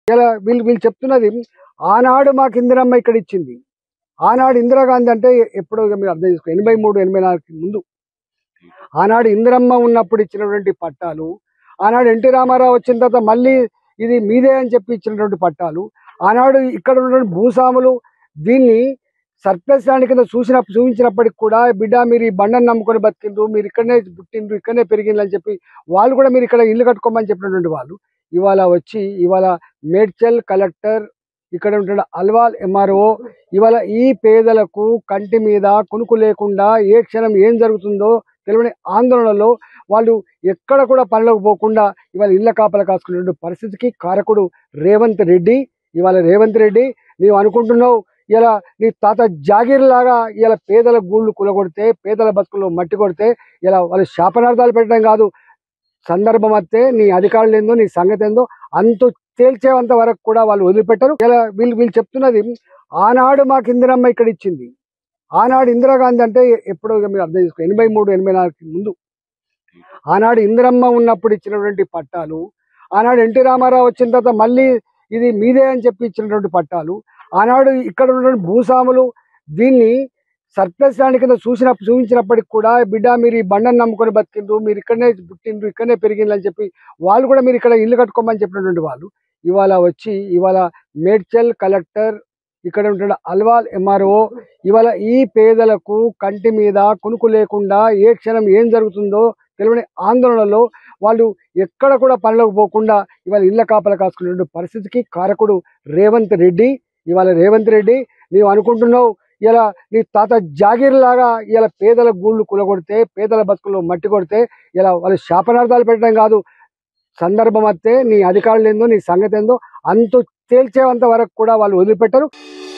ఇలా వీళ్ళు వీళ్ళు చెప్తున్నది ఆనాడు మాకు ఇందిరమ్మ ఇక్కడ ఇచ్చింది ఆనాడు ఇందిరాగాంధీ అంటే ఎప్పుడో ఇక మీరు అర్థం చేసుకో ఎనభై మూడు ఎనభై నాలుగు ముందు ఆనాడు ఇందిరమ్మ ఉన్నప్పుడు ఇచ్చినటువంటి పట్టాలు ఆనాడు ఎన్టీ రామారావు వచ్చిన తర్వాత మళ్ళీ ఇది మీదే అని చెప్పి ఇచ్చినటువంటి పట్టాలు ఆనాడు ఇక్కడ ఉన్నటువంటి భూస్వాములు దీన్ని సర్ప్లస్ ల్యాండ్ కింద చూసిన చూపించినప్పటికి కూడా బిడ్డ మీరు ఈ బండను నమ్ముకొని బతికిండ్రు మీరు ఇక్కడనే పుట్టిండ్రు ఇక్కడనే పెరిగిండ్రు అని చెప్పి వాళ్ళు కూడా మీరు ఇక్కడ ఇల్లు కట్టుకోమని చెప్పినటువంటి వాళ్ళు ఇవాళ వచ్చి ఇవాళ మేడ్చల్ కలెక్టర్ ఇక్కడ ఉంటున్న అల్వాల్ ఎంఆర్ఓ ఇవాళ ఈ పేదలకు కంటి మీద కునుకు లేకుండా ఏ క్షణం ఏం జరుగుతుందో తెలియని ఆందోళనలో వాళ్ళు ఎక్కడ కూడా పనులకు పోకుండా ఇవాళ ఇళ్ళ కాపల కాసుకునే పరిస్థితికి కారకుడు రేవంత్ రెడ్డి ఇవాళ రేవంత్ రెడ్డి నీవు అనుకుంటున్నావు ఇలా నీ తాత జాగీర్ లాగా ఇలా పేదల గూళ్ళు కులగొడితే పేదల బతుకుల్లో మట్టి కొడితే ఇలా వాళ్ళు శాపనార్థాలు పెట్టడం కాదు సందర్భం వస్తే నీ అధికారులు ఏందో నీ సంగతి ఏందో అంతు తేల్చేంత వరకు కూడా వాళ్ళు వదిలిపెట్టరు ఇలా వీళ్ళు వీళ్ళు చెప్తున్నది ఆనాడు మాకు ఇందిరమ్మ ఇక్కడ ఇచ్చింది ఆనాడు ఇందిరాగాంధీ అంటే ఎప్పుడో ఇక మీరు అర్థం చేసుకో ఎనభై మూడు ఎనభై నాలుగు ముందు ఆనాడు ఇందిరమ్మ ఉన్నప్పుడు ఇచ్చినటువంటి పట్టాలు ఆనాడు ఎన్టీ రామారావు వచ్చిన తర్వాత మళ్ళీ ఇది మీదే అని చెప్పి ఇచ్చినటువంటి పట్టాలు ఆనాడు ఇక్కడ ఉన్నటువంటి భూస్వాములు దీన్ని సర్ప్లస్ ల్యాండ్ కింద చూసిన చూపించినప్పటికి కూడా బిడ్డ మీరు ఈ బండను నమ్ముకొని బతికిండ్రు మీరు ఇక్కడనే పుట్టిండ్రు ఇక్కడనే పెరిగిండ్రు అని చెప్పి వాళ్ళు కూడా మీరు ఇక్కడ ఇల్లు కట్టుకోమని చెప్పినటువంటి వాళ్ళు ఇవాళ వచ్చి ఇవాళ మేడ్చల్ కలెక్టర్ ఇక్కడ ఉంటున్న అల్వాల్ ఎంఆర్ఓ ఇవాళ ఈ పేదలకు కంటి మీద కునుకు లేకుండా ఏ క్షణం ఏం జరుగుతుందో తెలియని ఆందోళనలో వాళ్ళు ఎక్కడ కూడా పనులకు పోకుండా ఇవాళ ఇళ్ళ కాపల కాసుకునే పరిస్థితికి కారకుడు రేవంత్ రెడ్డి ఇవాళ రేవంత్ రెడ్డి నీవు అనుకుంటున్నావు ఇలా నీ తాత జాగీర్ లాగా ఇలా పేదల గూళ్ళు కులగొడితే పేదల బతుకుల్లో మట్టి కొడితే ఇలా వాళ్ళు శాపనార్థాలు పెట్టడం కాదు సందర్భం వస్తే నీ అధికారులు ఏందో నీ సంగతి ఏందో అంతు తేల్చేంత వరకు కూడా వాళ్ళు వదిలిపెట్టరు